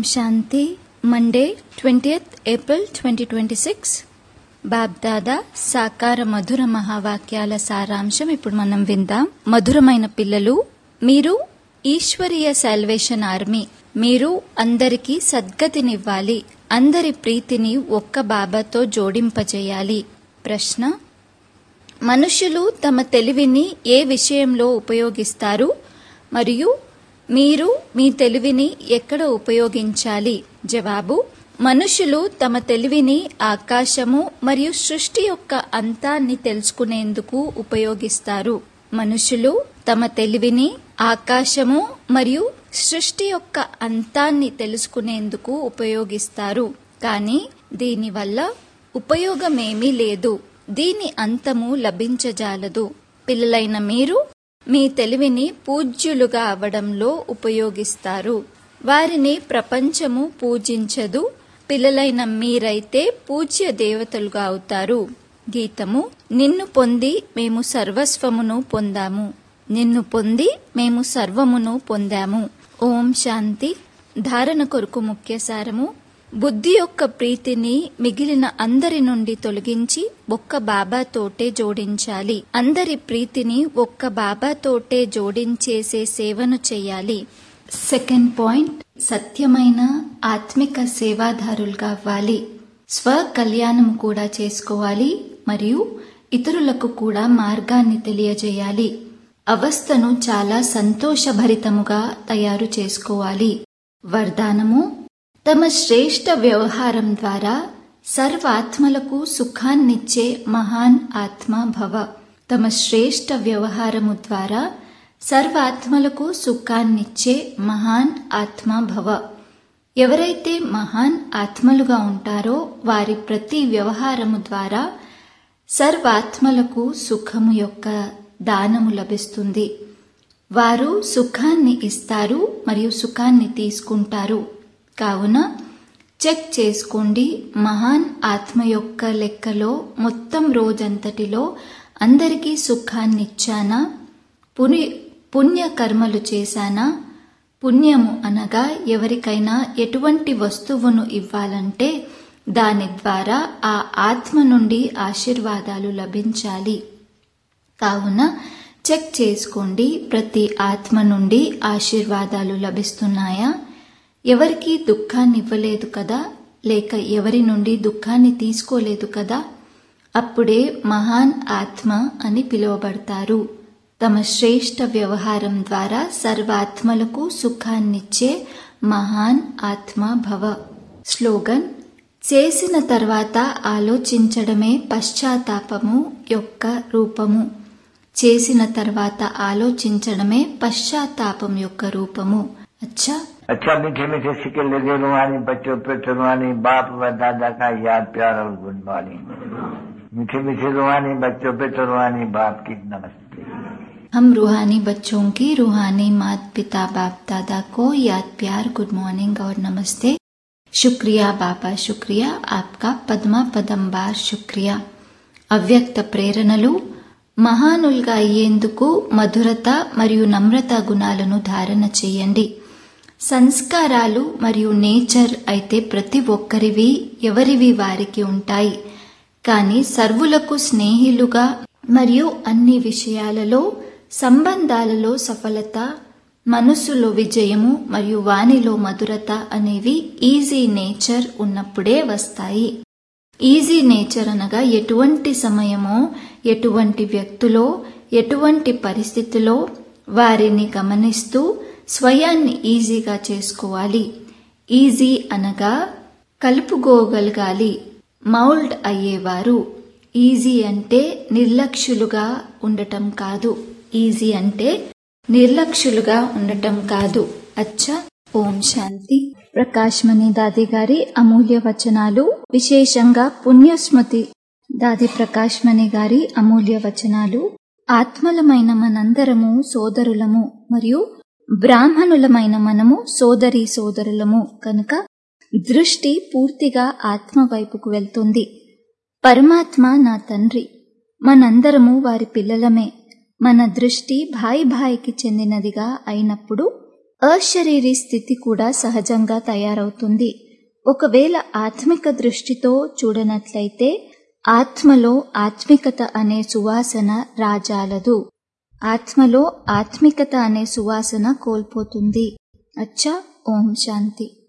శాంతి Monday twentieth April twenty twenty six Bapdada సాకార మధుర మహావాక్యాల సారాంశం ఇప్పుడు మనం విందాం మధురమైన పిల్లలు మీరు ఈశ్వరీయ సాల్వేషన్ ఆర్మీ మీరు అందరికీ సద్గతినివ్వాలి అందరి ప్రీతిని ఒక్క బాబాతో జోడింపజేయాలి ప్రశ్న మనుషులు తమ తెలివిని ఏ విషయంలో ఉపయోగిస్తారు మరియు మీరు మీ తెలివిని ఎక్కడ ఉపయోగించాలి జవాబు మనుషులు తమ తెలివిని ఆకాశము మరియు సృష్టి యొక్క అంతాన్ని తెలుసుకునేందుకు ఉపయోగిస్తారు మనుషులు తమ తెలివిని ఆకాశము మరియు సృష్టి యొక్క అంతాన్ని తెలుసుకునేందుకు ఉపయోగిస్తారు కానీ దీనివల్ల ఉపయోగమేమీ లేదు దీని అంతము లభించజాలదు పిల్లలైన మీరు మీ తెలివిని పూజ్యులుగా అవడంలో ఉపయోగిస్తారు వారిని ప్రపంచము పూజించదు పిల్లలైన మీరైతే పూజ్య దేవతలుగా అవుతారు గీతము నిన్ను పొంది మేము సర్వస్వమును పొందాము నిన్ను పొంది మేము సర్వమును పొందాము ఓం శాంతి ధారణ కొరకు ముఖ్య సారము బుద్ధి యొక్క ప్రీతిని మిగిలిన అందరి నుండి తొలగించి ఒక్క బాబాతోటే జోడించాలి అందరి ప్రీతిని ఒక్క బాబాతోటే జోడించేసే సేవను చేయాలి సెకండ్ పాయింట్ సత్యమైన ఆత్మిక సేవాదారులుగా అవ్వాలి స్వ కళ్యాణం కూడా చేసుకోవాలి మరియు ఇతరులకు కూడా మార్గాన్ని తెలియజేయాలి అవస్థను చాలా సంతోషభరితముగా తయారు చేసుకోవాలి వరదానము తమ శ్రేష్ట వ్యవహారం ద్వారా సర్వాత్మలకు సుఖాన్నిచ్చే మహాన్ ఆత్మ భవ తమ శ్రేష్ట వ్యవహారము ద్వారా సర్వాత్మలకు సుఖాన్నిచ్చే మహాన్ ఆత్మ భవ ఎవరైతే మహాన్ ఆత్మలుగా ఉంటారో వారి ప్రతి వ్యవహారము ద్వారా సర్వాత్మలకు సుఖము యొక్క దానము లభిస్తుంది వారు సుఖాన్ని ఇస్తారు మరియు సుఖాన్ని తీసుకుంటారు కావున చెక్ చేసుకోండి మహాన్ ఆత్మ యొక్క లెక్కలో మొత్తం రోజంతటిలో అందరికీ సుఖాన్నిచ్చానా పుని పుణ్య కర్మలు చేశానా పుణ్యము అనగా ఎవరికైనా ఎటువంటి వస్తువును ఇవ్వాలంటే దాని ద్వారా ఆ ఆత్మ నుండి ఆశీర్వాదాలు లభించాలి కావున చెక్ చేసుకోండి ప్రతి ఆత్మ నుండి ఆశీర్వాదాలు లభిస్తున్నాయా ఎవరికి దుఃఖాన్ని ఇవ్వలేదు కదా లేక ఎవరి నుండి దుఃఖాన్ని తీసుకోలేదు కదా అప్పుడే మహాన్ ఆత్మ అని పిలువబడతారు తమ శ్రేష్ట వ్యవహారం ద్వారా సర్వాత్మలకు సుఖాన్నిచ్చే మహాన్ ఆత్మ భవ స్లోగన్ చేసిన తర్వాత ఆలోచించడమే పశ్చాత్తాపము యొక్క రూపము చేసిన తర్వాత ఆలోచించడమే పశ్చాత్తాపం యొక్క రూపము అచ్చా अच्छा मीठे मीठे सिक्के लगे रुहानी बच्चों पे रुहानी बाप व दादा का याद प्यार और गुड मॉर्निंग मीठे मीठे रुहानी बच्चों पे रुहानी बाप की नमस्ते हम रूहानी बच्चों की रूहानी मात पिता बाप दादा को याद प्यार गुड मॉर्निंग और नमस्ते शुक्रिया बाबा शुक्रिया आपका పద్మా పదంబార్ శుక్రియా అవ్యక్త ప్రేరణలు మహానులుగా అయ్యేందుకు మధురత మరియు నమ్రత గుణాలను ధారణ చేయండి సంస్కారాలు మరియు నేచర్ అయితే ప్రతి ఒక్కరివి ఎవరివి వారికి ఉంటాయి కానీ సర్వులకు స్నేహిలుగా మరియు అన్ని విషయాలలో సంబంధాలలో సఫలత మనస్సులో విజయము మరియు వాణిలో మధురత అనేవి ఈజీ నేచర్ ఉన్నప్పుడే వస్తాయి ఈజీ నేచర్ అనగా ఎటువంటి సమయమో ఎటువంటి వ్యక్తులో ఎటువంటి పరిస్థితిలో వారిని గమనిస్తూ స్వయాన్ని ఈజీగా చేసుకోవాలి ఈజీ అనగా కలుపుకోగలగాలి మౌల్డ్ అయ్యేవారు ఈజీ అంటే నిర్లక్ష్యులుగా ఉండటం కాదు ఈజీ అంటే నిర్లక్ష్యులుగా ఉండటం కాదు అచ్చా ఓం శాంతి ప్రకాష్ మణి దాది గారి అమూల్య వచనాలు విశేషంగా పుణ్యస్మృతి దాది ప్రకాష్ మణి గారి అమూల్య వచనాలు ఆత్మలమైన మనందరము సోదరులము మరియు బ్రాహ్మణులమైన మనము సోదరి సోదరులము కనుక దృష్టి పూర్తిగా ఆత్మ వైపుకు వెళ్తుంది పరమాత్మ నా తండ్రి మనందరము వారి పిల్లలమే మన దృష్టి భాయి భాయికి చెందినదిగా అయినప్పుడు అశరీరీ స్థితి కూడా సహజంగా తయారవుతుంది ఒకవేళ ఆత్మిక దృష్టితో చూడనట్లయితే ఆత్మలో ఆత్మికత అనే సువాసన రాజాలదు ఆత్మలో ఆత్మికత అనే సువాసన కోల్పోతుంది అచ్చా ఓం శాంతి